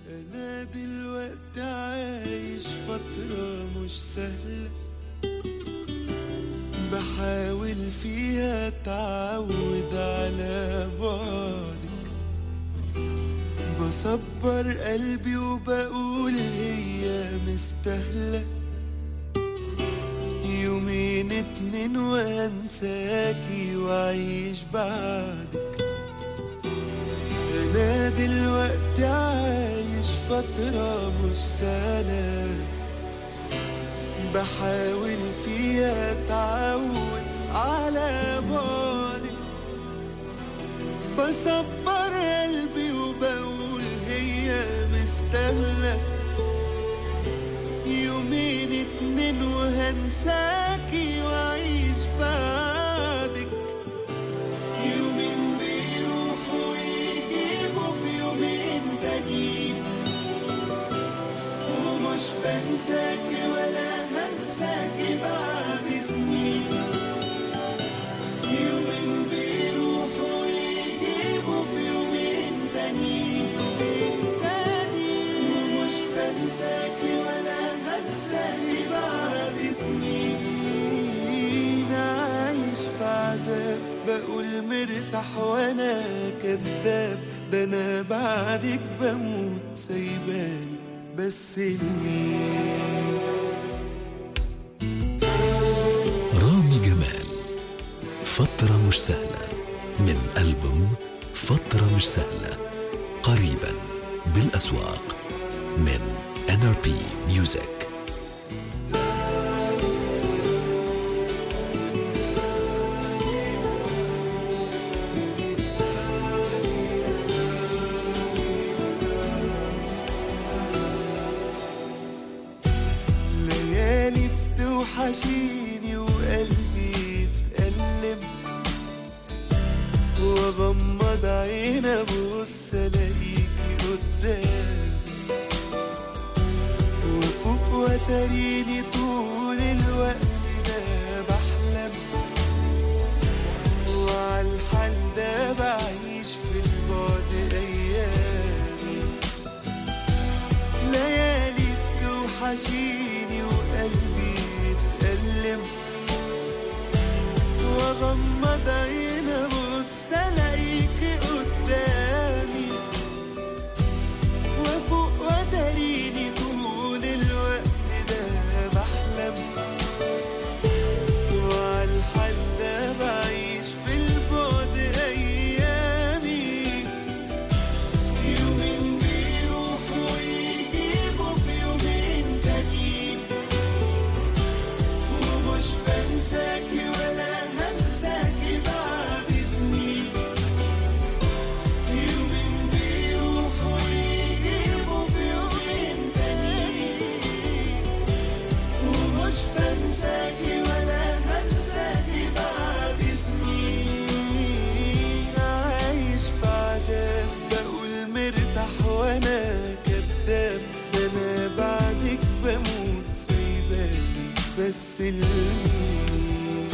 أنا دلوقتي عايش فترة مش سهلة بحاول فيها أتعود على بعدك بصبر قلبي وبقول هي مستاهلة يومين اتنين وانساكي واعيش بعدك انا دلوقتي عايش فترة مش سهلة بحاول فيها اتعود على بعدك بصبر قلبي وبقول هي مستاهلة يومين اتنين وهنساكي واعيش بعدك يومين بيروحوا ويجيبوا في يومين تانيين ومش بنساكي ولا هنساكي بعد سنين يومين بيروحوا ويجيبوا في يومين تانيين يومين تانيين ومش بنساكي ولا هنساكي بعد سنين عايش في عذاب بقول مرتاح وانا كذاب ده انا بعدك بموت سايباني بس لمين رامي جمال فترة مش سهلة من ألبوم فترة مش سهلة قريبا بالأسواق من NRP Music ليالي بتوحشيني وقلبي يتألم واغمض عيني ابص الاقيكي قدامي وفوق وتريني طول الوقت ده بحلم وعالحال ده بعيش في البعد ايامي ليالي بتوحشيني وقلبي يتألم واغمض عيني ابص الاقيكي قدامي وافوق وتريني طول الوقت ده بحلم وعالحال ده بعيش في البعد ايامي يومين بيروحوا ويجيبوا في يومين تانيين ومش بنساكي ولا هنساكي بعد سنين يومين بيروحوا ويجيبوا في يومين تانيين ومش بنساكي ولا هنساكي بعد سنين عايش في عذاب بقول مرتاح وانا كداب ده انا بعدك بموت سايباني بس لمين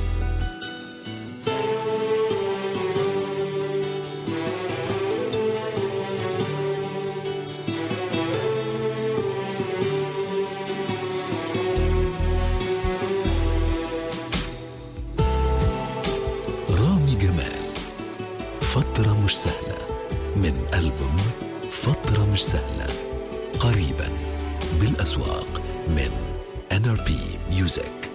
رامي جمال فترة مش سهلة من ألبوم فترة مش سهلة قريبا بالأسواق من NRP Music